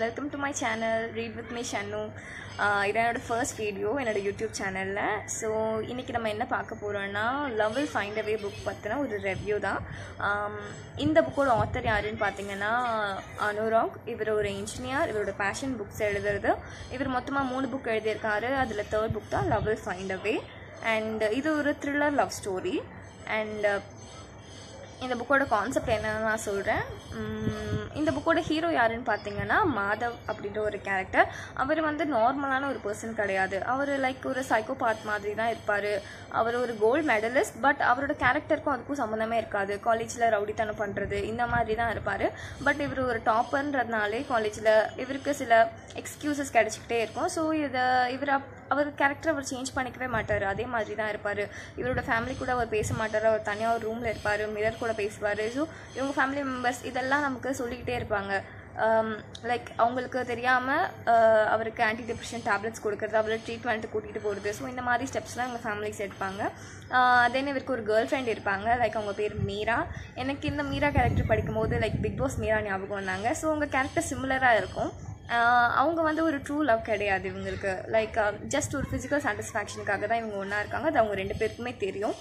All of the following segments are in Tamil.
welcome to my channel read with me Shannu இதான் என்னோடய ஃபர்ஸ்ட் வீடியோ என்னோடய யூடியூப் சேனலில் ஸோ இன்றைக்கி நம்ம என்ன பார்க்க போகிறோன்னா love will find a way book பற்றின ஒரு ரெவ்யூ தான் ஆம், இந்த புக்கோட ஆத்தர் யாருன்னு பார்த்தீங்கன்னா அனுராக் இவர் ஒரு இன்ஜினியர் இவரோட பேஷன் புக்ஸ் எழுதுறது இவர் மொத்தமாக மூணு புக் எழுதியிருக்காரு அதில் தேர்ட் புக் தான் love will find a way and இது ஒரு த்ரில்லர் லவ் ஸ்டோரி அண்ட் இந்த புக்கோட கான்செப்ட் என்னன்னு நான் சொல்கிறேன் இந்த புக்கோட ஹீரோ யாருன்னு பார்த்தீங்கன்னா மாதவ் அப்படின்ற ஒரு கேரக்டர் அவர் வந்து நார்மலான ஒரு பர்சன் கிடையாது அவர் லைக் ஒரு சைக்கோபாத் மாதிரி தான் இருப்பார் அவர் ஒரு கோல்டு மெடலிஸ்ட் பட் அவரோட கேரக்டருக்கும் அதுக்கும் சம்மந்தமே இருக்காது காலேஜில் ரவுடித்தனம் பண்ணுறது இந்த மாதிரி தான் இருப்பார் பட் இவர் ஒரு டாப்பர்ன்றதுனாலே காலேஜில் இவருக்கு சில எக்ஸ்கியூசஸ் கிடச்சிக்கிட்டே இருக்கும் ஸோ இதை இவர் அப் அவர் கேரக்டர் அவர் சேஞ்ச் பண்ணிக்கவே மாட்டார் அதே மாதிரி தான் இருப்பார் இவரோட ஃபேமிலி கூட அவர் பேச மாட்டார் அவர் தனியாக ஒரு ரூமில் இருப்பார் மிரர் கூட பேசுவார் ஸோ இவங்க ஃபேமிலி மெம்பர்ஸ் இதெல்லாம் நமக்கு சொல்லிக்கிட்டே இருப்பாங்க லைக் அவங்களுக்கு தெரியாமல் அவருக்கு ஆன்டி டிப்ரெஷன் டேப்லெட்ஸ் கொடுக்குறது அவரை ட்ரீட்மெண்ட்டு கூட்டிகிட்டு போகிறது ஸோ இந்த மாதிரி ஸ்டெப்ஸ்லாம் எங்கள் ஃபேமிலிஸ் எடுப்பாங்க தென் இவருக்கு ஒரு கேர்ள் ஃப்ரெண்ட் இருப்பாங்க லைக் அவங்க பேர் மீரா எனக்கு இந்த மீரா கேரக்டர் படிக்கும்போது லைக் பிக் பாஸ் மீரா ஞாபகம் வந்தாங்க ஸோ அவங்க கேரக்டர் சிமிலராக இருக்கும் ஆஹ் அவங்க வந்து ஒரு ட்ரூ லவ் கிடையாது இவங்களுக்கு லைக் ஜஸ்ட் ஒரு ஃபிசிக்கல் சாட்டிஸ்ஃபேக்ஷனுக்காக தான் இவங்க ஒன்றா இருக்காங்க அது அவங்க ரெண்டு பேருக்குமே தெரியும்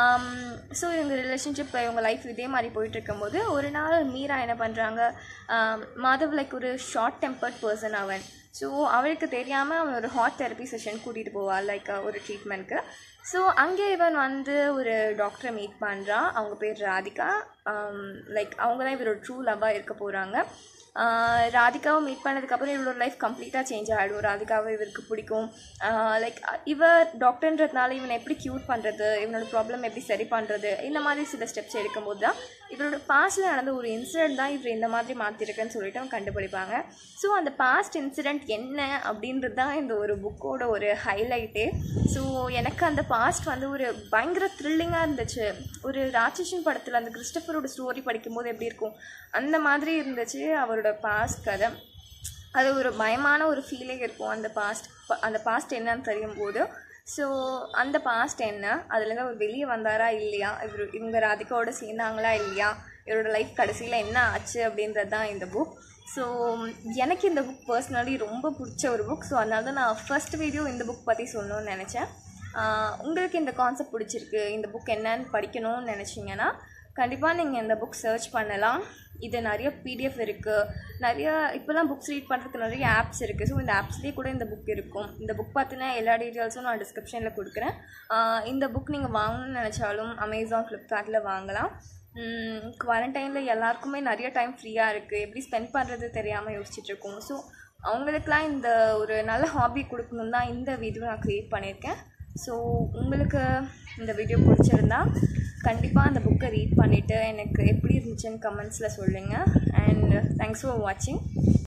ஸோ இவங்க ரிலேஷன்ஷிப் இவங்க லைஃப் இதே மாதிரி போயிட்டு இருக்கும்போது ஒரு நாள் மீரா என்ன பண்ணுறாங்க மாதவ் லைக் ஒரு ஷார்ட் டெம்பர்ட் பர்சன் அவன் ஸோ அவளுக்கு தெரியாமல் அவன் ஒரு ஹாட் தெரப்பி செஷன் கூட்டிகிட்டு போவாள் லைக் ஒரு ட்ரீட்மெண்ட்க்கு ஸோ அங்கே இவன் வந்து ஒரு டாக்டரை மீட் பண்ணுறான் அவங்க பேர் ராதிகா லைக் அவங்க தான் இவரோட ட்ரூ லவ்வாக இருக்க போகிறாங்க ராதிகாவை மீட் பண்ணதுக்கப்புறம் இவரோட லைஃப் கம்ப்ளீட்டாக சேஞ்ச் ஆகிடும் ராதிகாவை இவருக்கு பிடிக்கும் லைக் இவர் டாக்டர்ன்றதுனால இவனை எப்படி க்யூர் பண்ணுறது இவனோட ப்ராப்ளம் எப்படி சரி பண்ணுறது இந்த மாதிரி சில ஸ்டெப்ஸ் எடுக்கும்போது தான் இவரோட பாஸ்ட்டில் நடந்த ஒரு இன்சிடென்ட் தான் இவர் இந்த மாதிரி மாற்றிருக்குன்னு சொல்லிட்டு அவங்க கண்டுபிடிப்பாங்க ஸோ அந்த பாஸ்ட் இன்சிடெண்ட் என்ன அப்படின்றது தான் இந்த ஒரு புக்கோட ஒரு ஹைலைட்டே ஸோ எனக்கு அந்த பாஸ்ட் வந்து ஒரு பயங்கர த்ரில்லிங்காக இருந்துச்சு ஒரு ராட்சசன் படத்தில் அந்த கிறிஸ்டபரோட ஸ்டோரி படிக்கும்போது எப்படி இருக்கும் அந்த மாதிரி இருந்துச்சு அவரோட பாஸ்ட் கதை அது ஒரு பயமான ஒரு ஃபீலிங் இருக்கும் அந்த பாஸ்ட் அந்த பாஸ்ட் என்னன்னு தெரியும் போது ஸோ அந்த பாஸ்ட் என்ன அதுலேருந்து அவர் வெளியே வந்தாரா இல்லையா இவர் இவங்க ராதிகாவோட சேர்ந்தாங்களா இல்லையா இவரோட லைஃப் கடைசியில் என்ன ஆச்சு அப்படின்றது தான் இந்த புக் ஸோ எனக்கு இந்த புக் பர்சனலி ரொம்ப பிடிச்ச ஒரு புக் ஸோ அதனால தான் நான் ஃபர்ஸ்ட் வீடியோ இந்த புக் பற்றி சொல்லணும்னு நினச்சேன் ஆஹ் உங்களுக்கு இந்த கான்செப்ட் பிடிச்சிருக்கு இந்த புக் என்னன்னு படிக்கணும்னு நினச்சிங்கன்னா கண்டிப்பாக நீங்கள் இந்த புக் சர்ச் பண்ணலாம் இது நிறைய பிடிஎஃப் இருக்குது நிறைய இப்போலாம் புக்ஸ் ரீட் பண்ணுறதுக்கு நிறைய ஆப்ஸ் இருக்குது ஸோ இந்த ஆப்ஸ்லேயே கூட இந்த புக் இருக்கும் இந்த புக் பார்த்தினா எல்லா டீட்டெயில்ஸும் நான் டிஸ்கிரிப்ஷனில் கொடுக்குறேன் ஆஹ் இந்த புக் நீங்கள் வாங்கணும்னு நினச்சாலும் அமேசான் ஃப்ளிப்கார்ட்டில் வாங்கலாம் குவாரண்டைனில் எல்லாருக்குமே நிறைய டைம் ஃப்ரீயாக இருக்குது எப்படி ஸ்பெண்ட் பண்ணுறது தெரியாமல் யோசிச்சுட்டு இருக்கோம் ஸோ அவங்களுக்குலாம் இந்த ஒரு நல்ல ஹாபி கொடுக்கணும் தான் இந்த வீடியோ நான் க்ரியேட் பண்ணியிருக்கேன் ஸோ உங்களுக்கு இந்த வீடியோ பிடிச்சிருந்தா கண்டிப்பாக அந்த புக்கை ரீட் பண்ணிவிட்டு எனக்கு எப்படி இருந்துச்சுன்னு கமெண்ட்ஸில் சொல்லுங்கள் அண்ட் தேங்க்ஸ் ஃபார் வாட்சிங்